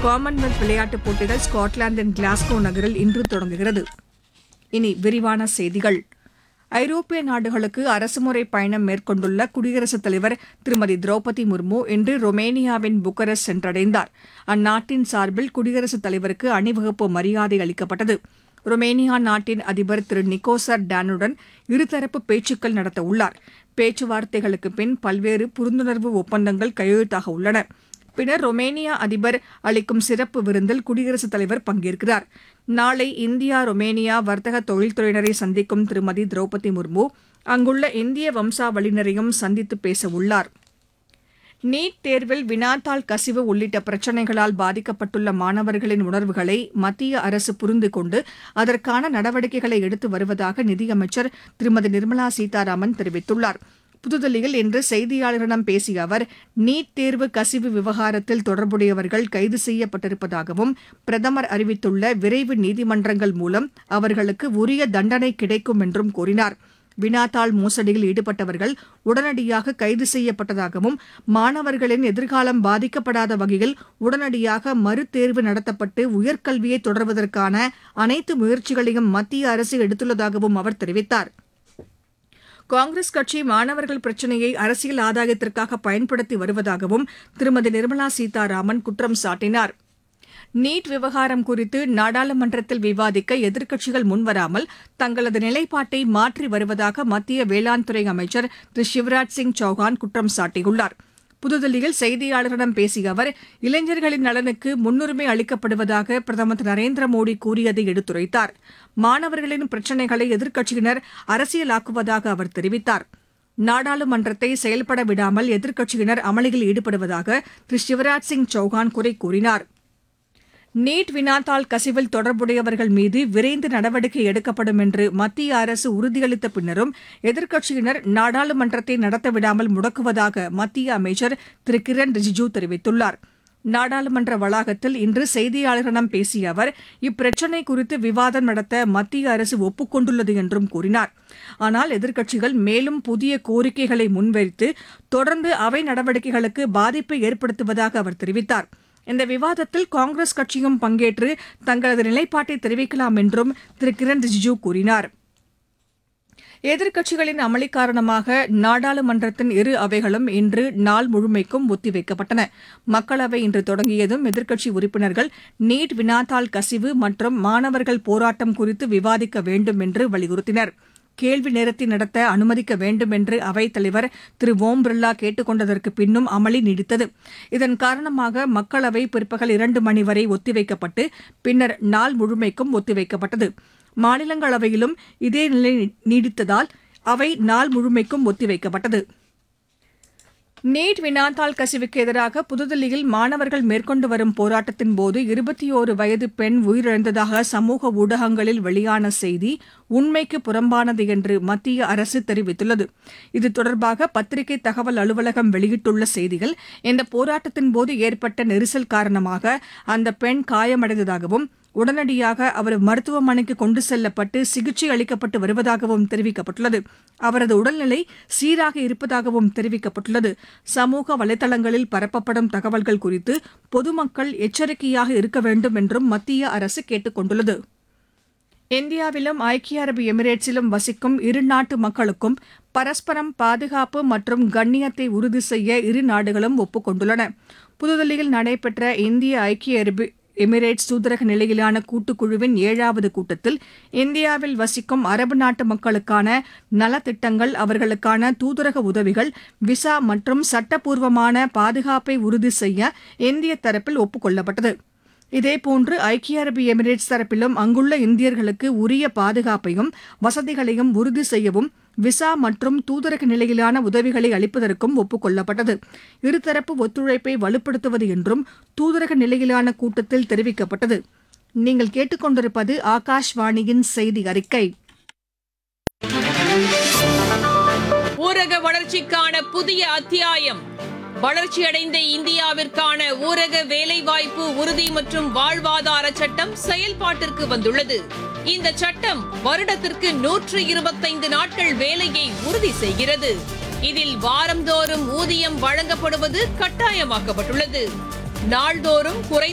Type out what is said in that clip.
Commonwealth விளையாட்டுப் போட்டிகள் ஸ்காட்லாந்தின் Glasgow நகரில் இன்று தொடங்குகிறது இனி விரிவான செய்திகள் ஐரோப்பிய நாடுகளுக்கு அரசுமுறை பயணம் மேற்கொண்டுள்ள குடியரசுத் தலைவர் திருமதி திரௌபதி முர்மு இன்று ரொமேனியாவின் புக்கரஸ்ட் சென்றடைந்தார் அந்நாட்டின் சார்பில் குடியரசுத் தலைவருக்கு அணிவகுப்பு மரியாதை அளிக்கப்பட்டது ரொமேனியா நாட்டின் அதிபர் திரு நிக்கோசர் டானுடன் இருதரப்பு பேச்சுக்கள் நடத்த உள்ளார் பேச்சுவார்த்தைகளுக்கு பின் பல்வேறு புரிந்துணர்வு ஒப்பந்தங்கள் கையெழுத்தாக உள்ளன பின்னர் ரொமேனியா அதிபர் அளிக்கும் சிறப்பு விருந்தில் குடியரசுத் தலைவர் பங்கேற்கிறார் நாளை இந்தியா ரொமேனியா வர்த்தக தொழில்துறையினரை சந்திக்கும் திருமதி திரௌபதி முர்மு அங்குள்ள இந்திய வம்சாவளியினரையும் சந்தித்து பேச உள்ளார் நீட் தேர்வில் வினாத்தாள் கசிவு உள்ளிட்ட பிரச்சினைகளால் பாதிக்கப்பட்டுள்ள மாணவர்களின் உணர்வுகளை மத்திய அரசு புரிந்து கொண்டு அதற்கான நடவடிக்கைகளை எடுத்து வருவதாக நிதியமைச்சர் திருமதி நிர்மலா சீதாராமன் தெரிவித்துள்ளார் புதுதில்லியில் இன்று செய்தியாளர்களிடம் பேசிய அவர் நீட் தேர்வு கசிவு விவகாரத்தில் தொடர்புடையவர்கள் கைது செய்யப்பட்டிருப்பதாகவும் பிரதமர் அறிவித்துள்ள விரைவு நீதிமன்றங்கள் மூலம் அவர்களுக்கு உரிய தண்டனை கிடைக்கும் என்றும் கூறினார் வினாத்தாள் மோசடியில் ஈடுபட்டவர்கள் உடனடியாக கைது செய்யப்பட்டதாகவும் மாணவர்களின் எதிர்காலம் பாதிக்கப்படாத வகையில் உடனடியாக மறுதேர்வு நடத்தப்பட்டு உயர்கல்வியை தொடர்வதற்கான அனைத்து முயற்சிகளையும் மத்திய அரசு எடுத்துள்ளதாகவும் அவர் தெரிவித்தார் காங்கிரஸ் கட்சி மாணவர்கள் பிரச்சினையை அரசியல் ஆதாயத்திற்காக பயன்படுத்தி வருவதாகவும் திருமதி நிர்மலா சீதாராமன் குற்றம் சாட்டினார் நீட் விவகாரம் குறித்து நாடாளுமன்றத்தில் விவாதிக்க எதிர்க்கட்சிகள் முன்வராமல் தங்களது நிலைப்பாட்டை மாற்றி வருவதாக மத்திய வேளாண் துறை அமைச்சர் திரு சிவராஜ் சிங் சௌஹான் குற்றம் சாட்டியுள்ளார் புதுதில்லியில் செய்தியாளர்களிடம் பேசிய அவர் இளைஞர்களின் நலனுக்கு முன்னுரிமை அளிக்கப்படுவதாக பிரதமர் திரு நரேந்திர மோடி கூறியதை எடுத்துரைத்தார் மாணவர்களின் பிரச்சினைகளை எதிர்க்கட்சியினர் அரசியலாக்குவதாக அவர் தெரிவித்தார் நாடாளுமன்றத்தை செயல்பட விடாமல் எதிர்க்கட்சியினர் அமளியில் ஈடுபடுவதாக திரு சிவராஜ் சிங் சௌஹான் குறை கூறினார் நீட் வினாத்தாள் கசிவில் தொடர்புடையவர்கள் மீது விரைந்து நடவடிக்கை எடுக்கப்படும் என்று மத்திய அரசு உறுதியளித்த பின்னரும் எதிர்க்கட்சியினர் நாடாளுமன்றத்தை நடத்தவிடாமல் முடக்குவதாக மத்திய அமைச்சர் திரு கிரண் ரிஜிஜூ தெரிவித்துள்ளார் நாடாளுமன்ற வளாகத்தில் இன்று செய்தியாளர்களிடம் பேசிய அவர் இப்பிரச்சினை குறித்து விவாதம் நடத்த மத்திய அரசு ஒப்புக்கொண்டுள்ளது என்றும் கூறினார் ஆனால் எதிர்க்கட்சிகள் மேலும் புதிய கோரிக்கைகளை முன்வைத்து தொடர்ந்து அவை நடவடிக்கைகளுக்கு பாதிப்பை ஏற்படுத்துவதாக அவர் தெரிவித்தார் இந்த விவாதத்தில் காங்கிரஸ் கட்சியும் பங்கேற்று தங்களது நிலைப்பாட்டை தெரிவிக்கலாம் என்றும் திரு கிரண் ரிஜிஜூ கூறினார் எதிர்க்கட்சிகளின் அமளி காரணமாக நாடாளுமன்றத்தின் இரு அவைகளும் இன்று நாள் முழுமைக்கும் ஒத்திவைக்கப்பட்டன மக்களவை இன்று தொடங்கியதும் எதிர்க்கட்சி உறுப்பினர்கள் நீட் வினாத்தாள் கசிவு மற்றும் மாணவர்கள் போராட்டம் குறித்து விவாதிக்க வேண்டும் என்று வலியுறுத்தினர் கேள்வி நேரத்தை நடத்த அனுமதிக்க வேண்டும் என்று அவைத் தலைவர் திரு ஓம் பிர்லா கேட்டுக் கொண்டதற்கு பின்னும் அமளி நீடித்தது இதன் காரணமாக மக்களவை பிற்பகல் இரண்டு மணி வரை ஒத்திவைக்கப்பட்டு பின்னர் நாள் முழுமைக்கும் ஒத்திவைக்கப்பட்டது மாநிலங்களவையிலும் இதே நிலை நீடித்ததால் அவை நாள் முழுமைக்கும் ஒத்திவைக்கப்பட்டது நீட் வினாத்தாள் கசிவுக்கு எதிராக புதுதில்லியில் மாணவர்கள் மேற்கொண்டு வரும் போராட்டத்தின் போது இருபத்தி ஓரு வயது பெண் உயிரிழந்ததாக சமூக ஊடகங்களில் வெளியான செய்தி உண்மைக்கு புறம்பானது என்று மத்திய அரசு தெரிவித்துள்ளது இது தொடர்பாக பத்திரிகை தகவல் அலுவலகம் வெளியிட்டுள்ள செய்தியில் இந்த போராட்டத்தின் போது ஏற்பட்ட நெரிசல் காரணமாக அந்த பெண் காயமடைந்ததாகவும் உடனடியாக அவர் மருத்துவமனைக்கு கொண்டு செல்லப்பட்டு சிகிச்சை அளிக்கப்பட்டு வருவதாகவும் தெரிவிக்கப்பட்டுள்ளது அவரது உடல்நிலை சீராக இருப்பதாகவும் தெரிவிக்கப்பட்டுள்ளது சமூக வலைதளங்களில் பரப்பப்படும் தகவல்கள் குறித்து பொதுமக்கள் எச்சரிக்கையாக இருக்க வேண்டும் என்றும் மத்திய அரசு கேட்டுக் கொண்டுள்ளது இந்தியாவிலும் ஐக்கிய அரபு எமிரேட்ஸிலும் வசிக்கும் இரு நாட்டு மக்களுக்கும் பரஸ்பரம் பாதுகாப்பு மற்றும் கண்ணியத்தை உறுதி செய்ய இரு நாடுகளும் ஒப்புக் கொண்டுள்ளன புதுதில்லியில் நடைபெற்ற இந்திய ஐக்கிய அரபு எமிரேட்ஸ் தூதரக நிலையிலான கூட்டுக்குழுவின் ஏழாவது கூட்டத்தில் இந்தியாவில் வசிக்கும் அரபு நாட்டு மக்களுக்கான நலத்திட்டங்கள் அவர்களுக்கான தூதரக உதவிகள் விசா மற்றும் சட்டப்பூர்வமான பாதுகாப்பை உறுதி செய்ய இந்திய தரப்பில் ஒப்புக் கொள்ளப்பட்டது இதேபோன்று ஐக்கிய அரபு எமிரேட்ஸ் தரப்பிலும் அங்குள்ள இந்தியர்களுக்கு உரிய பாதுகாப்பையும் வசதிகளையும் உறுதி செய்யவும் விசா மற்றும் தூதரக நிலையிலான உதவிகளை அளிப்பதற்கும் ஒப்புக் கொள்ளப்பட்டது இருதரப்பு ஒத்துழைப்பை வலுப்படுத்துவது என்றும் தூதரக நிலையிலான கூட்டத்தில் தெரிவிக்கப்பட்டது நீங்கள் கேட்டுக்கொண்டிருப்பது ஆகாஷ்வாணியின் செய்தி அறிக்கை ஊரக வளர்ச்சிக்கான புதிய அத்தியாயம் வளர்ச்சியடைந்த இந்தியாவிற்கான ஊரக வேலைவாய்ப்பு உறுதி மற்றும் வாழ்வாதார சட்டம் செயல்பாட்டிற்கு வந்துள்ளது இந்த சட்டம் வருடத்திற்கு நூற்று இருபத்தைந்து நாட்கள் வேலையை உறுதி செய்கிறது இதில் வாரந்தோறும் ஊதியம் வழங்கப்படுவது கட்டாயமாக்கப்பட்டுள்ளது நாள்தோறும் குறைந்த